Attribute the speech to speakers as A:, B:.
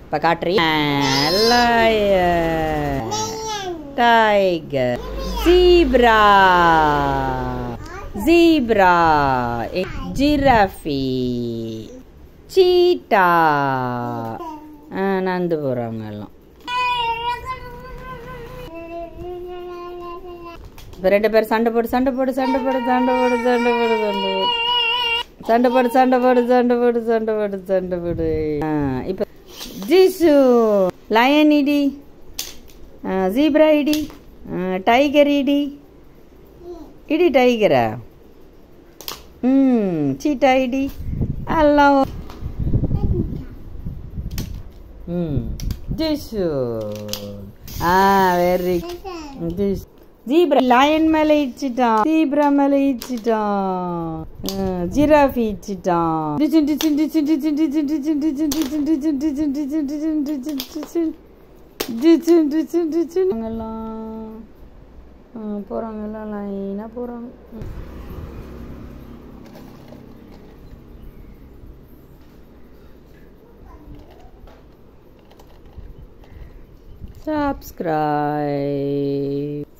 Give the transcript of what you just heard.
A: இப்போ காட்டுறீங்க tiger zebra zebra giraffe cheetah நந்து போகிறாங்க எல்லாம் இப்போ ரெண்டு பேரும் சண்டை போடு சண்டை போடு சண்டை போடு சண்டை போடு சண்டை போடு சண்டை போடு சண்டை போடு சண்டை போடு சண்டை போடு சண்டை போடு சண்டை போடு ஆ, இப்போ ஜிசு லயன் இடி ஜீப்ரா இடி டைகர் இடி இடி டைகரா ம் சீட்டா இடி எல்லாம் ம் ஜிசு ஆ வெரி ஜிஸ் ஜீப்ரா லயன் மேல இச்சிட்டான் ஜீப்ரா மேல இச்சிட்டான் ஜிராஃபி இச்சிட்டான் டிச்சின் டிச்சின் டிச்சின் டிச்சின் டிச்சின் டிச்சின் டிச்சின் டிச்சின் டிச்சின் டிச்சின் டிச்சின் டிச்சின் டிச்சின் டிச்சின் டிச்சின் டிச்சின் டிச்சின் அங்கெல்லாம் போகிறாங்க எல்லாம் லைனாக போகிறாங்க subscribe